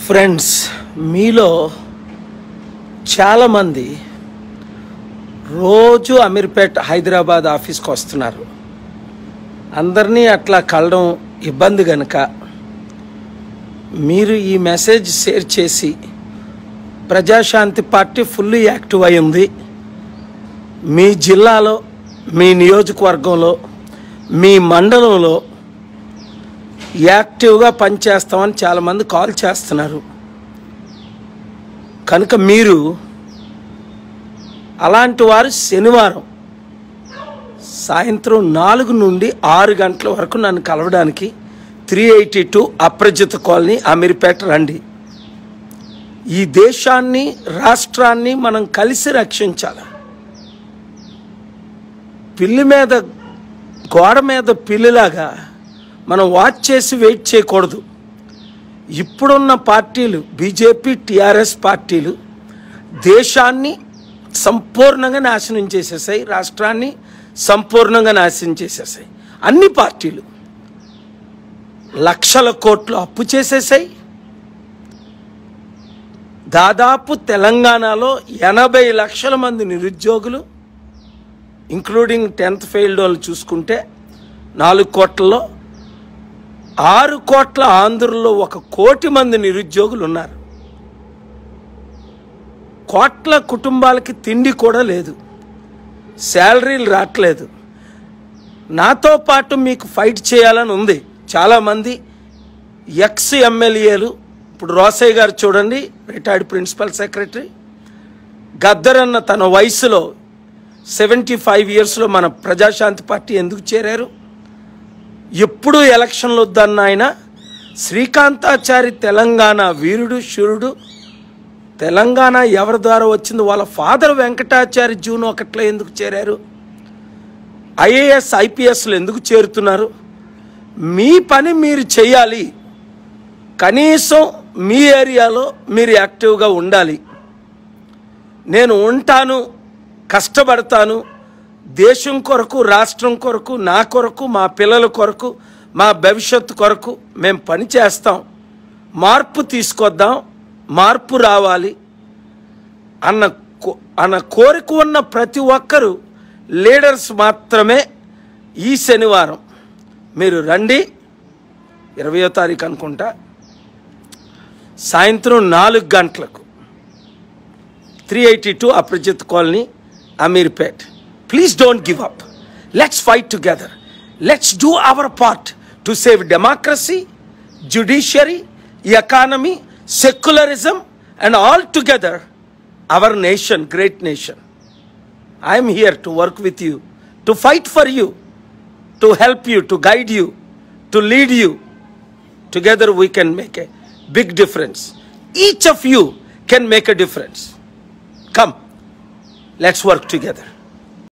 friends మీలో చాలామంది రోజు అమీర్పేట్ హైదరాబాద్ ఆఫీస్కి వస్తున్నారు అందరినీ అట్లా కలడం ఇబ్బంది గనుక మీరు ఈ మెసేజ్ షేర్ చేసి ప్రజాశాంతి పార్టీ ఫుల్ యాక్టివ్ అయి ఉంది మీ జిల్లాలో మీ నియోజకవర్గంలో మీ మండలంలో యాక్టివ్గా పనిచేస్తామని చాలామంది కాల్ చేస్తున్నారు కనుక మీరు అలాంటి వారు శనివారం సాయంత్రం నాలుగు నుండి ఆరు గంటల వరకు నన్ను కలవడానికి three eighty two Aprajita colony Ameerpet రండి ఈ దేశాన్ని రాష్ట్రాన్ని మనం కలిసి రక్షించాలి పిల్లి మీద గోడ మీద పిల్లిలాగా మనం వాచ్ చేసి వెయిట్ చేయకూడదు ఇప్పుడున్న పార్టీలు బీజేపీ టీఆర్ఎస్ పార్టీలు దేశాన్ని సంపూర్ణంగా నాశనం చేసేసాయి రాష్ట్రాన్ని సంపూర్ణంగా నాశనం చేసేసాయి అన్ని పార్టీలు లక్షల కోట్లు అప్పు చేసేసాయి దాదాపు తెలంగాణలో ఎనభై లక్షల మంది నిరుద్యోగులు ఇంక్లూడింగ్ టెన్త్ ఫెయిల్డ్ వాళ్ళు చూసుకుంటే నాలుగు కోట్లలో ఆరు కోట్ల ఆంధ్రుల్లో ఒక కోటి మంది నిరుద్యోగులు ఉన్నారు కోట్ల కుటుంబాలకి తిండి కూడా లేదు శాలరీలు రావట్లేదు నాతో పాటు మీకు ఫైట్ చేయాలని ఉంది చాలామంది ఎక్స్ ఎమ్మెల్యేలు ఇప్పుడు రోసయ్య గారు చూడండి రిటైర్డ్ ప్రిన్సిపల్ సెక్రటరీ గద్దరన్న తన వయసులో సెవెంటీ ఫైవ్ ఇయర్స్లో మన ప్రజాశాంతి పార్టీ ఎందుకు చేరారు ఎప్పుడు ఎలక్షన్లు వద్దన్న ఆయన శ్రీకాంతాచారి తెలంగాణ వీరుడు శూరుడు తెలంగాణ ఎవరి ద్వారా వచ్చింది వాళ్ళ ఫాదర్ వెంకటాచారి జూన్ ఒకట్లో ఎందుకు చేరారు ఐఏఎస్ ఐపీఎస్లు ఎందుకు చేరుతున్నారు మీ పని మీరు చేయాలి కనీసం మీ ఏరియాలో మీరు యాక్టివ్గా ఉండాలి నేను ఉంటాను కష్టపడతాను దేశం కొరకు రాష్ట్రం కొరకు నా కొరకు మా పిల్లల కొరకు మా భవిష్యత్తు కొరకు మేము పని చేస్తాం మార్పు తీసుకొద్దాం మార్పు రావాలి అన్న కో- అన్న కోరిక ఉన్న ప్రతి ఒక్కరూ లీడర్స్ మాత్రమే ఈ శనివారం మీరు రండి ఇరవయో తారీఖు అనుకుంటా సాయంత్రం నాలుగు గంటలకు three eighty two Aprajit colony Ameerpet please don't give up let's fight together let's do our part to save democracy judiciary economy secularism and all together our nation great nation I'm here to work with you to fight for you to help you to guide you to lead you together we can make a big difference each of you can make a difference come let's work together